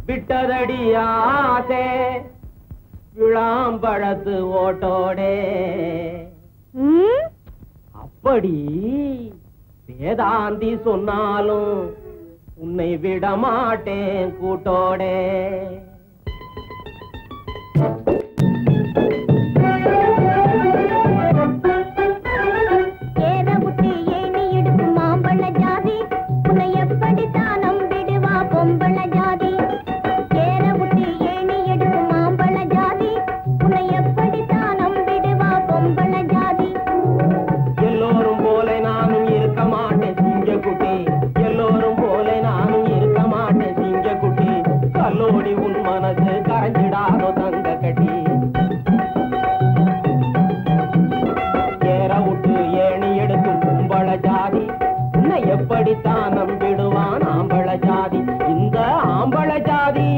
விட்டதடி ஆசை விளாம்பழத்து ஓட்டோடே ம்? அப்படி வேதாந்தி சொன்னாலும் உன்னை விட மாட்டேன் கூட்டோடே ஏற விட்டு ஏணி எடுக்கும் மாம்பழ ஜாதி உன்னை எப்படித்தான் நம்பிடுவா பொம்பள ஜாதி ஏற விட்டு ஏணி எடுக்கும் மாம்பழ ஜாதி உன்னை எப்படித்தான் நம்பிடுவா பொம்பள ஜாதி எல்லோரும் போல நானும் இருக்க மாட்டேன் சிங்க குட்டி எல்லோரும் போல நானும் இருக்க மாட்டேன் சிங்க குட்டி கல்லோடி உன் மனசு கரைஞ்சிடாதோ தங்க கட்டி ஏற விட்டு ஏணி எடுக்கும் கும்பள ஜாதி உன்னை எப்படித்தான் நம்பிடுவான் ஆம்பள ஜாதி இந்த ஆம்பள ஜாதி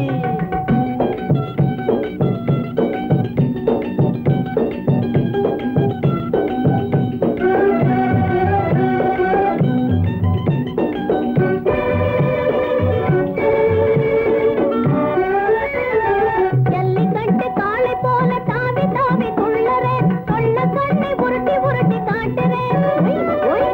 ஜல்லிக்கட்டு காளை போல தாவி தாவி துள்ளறேன் கொள்ள கண்ணை உருட்டி உருட்டி காட்டுறேன் ஒய்,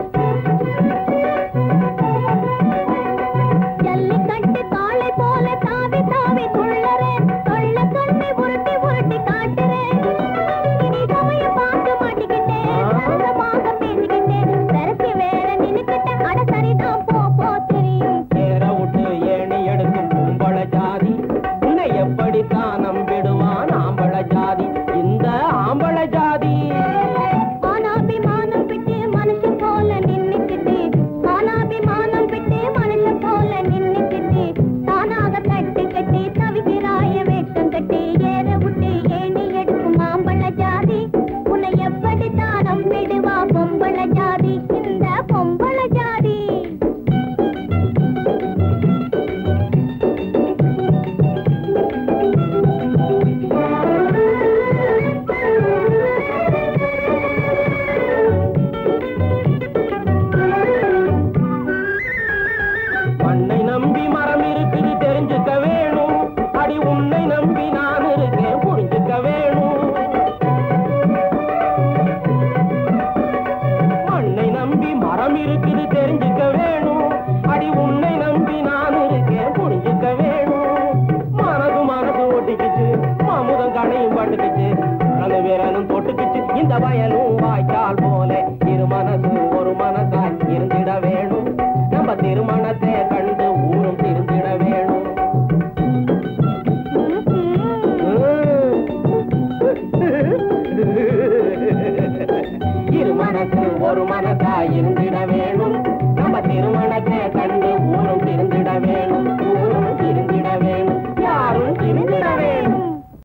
ஒய். ஜல்லிக்கட்டு காளை போல தாவி தாவி துள்ளறேன் கொள்ள கண்ணை உருட்டி உருட்டி காட்டுறேன் இனி சமய பார்க்க மாட்டிக்கிட்டேன் சரசமாக பேசிக்கிட்டேன் சரசி வேற நின்னுக்கிட்டேன் அட சரிதான் போ போ தெரியும் ஏற விட்டு ஏணி எடுக்கும் கும்பள ஜாதி உன்னை எப்படித்தான் நம்பிடுவான் ஆம்பள ஜாதி இந்த ஆம்பள ஜாதி மானாபிமானம் விட்டு மனுஷன் போல நின்னுக்கிட்டு மானாபிமானம் விட்டு மனுஷன் போல நின்னுக்கிட்டு தானாக கட்டு கட்டி தவிக்கிறாய வேட்டம் கட்டி ஏற விட்டு ஏணி எடுக்கும் மாம்பழ ஜாதி உன்னை எப்படி தானம் விடுவா பொம்பள ஜாதி இந்த பொம்பள ஜாதி மண்ணை நம்பி மரம் இருக்குது தெரிஞ்சுக்க வேணும் அடி உன்னை நம்பி நான் இருக்கேன் புரிஞ்சுக்க வேணும் மண்ணை நம்பி மரம் இருக்குது தெரிஞ்சுக்க வேணும் அடி உன்னை நம்பி நான் இருக்கேன் புரிஞ்சுக்க வேணும் மனது மனது ஒட்டிக்கிச்சு மாமுதம் கடையும் பட்டுக்கிச்சு அது விரலும் தொட்டுக்கிச்சு இந்த வயலும் வாய்க்கால் போல இரு மனசு ஒரு மனசாய் இருந்திட வேணும் நம்ம திருமணத்தை கண்டு ஊரும் திருந்திட வேணும் இரு மனசு ஒரு மனசாய் இருந்திட வேணும்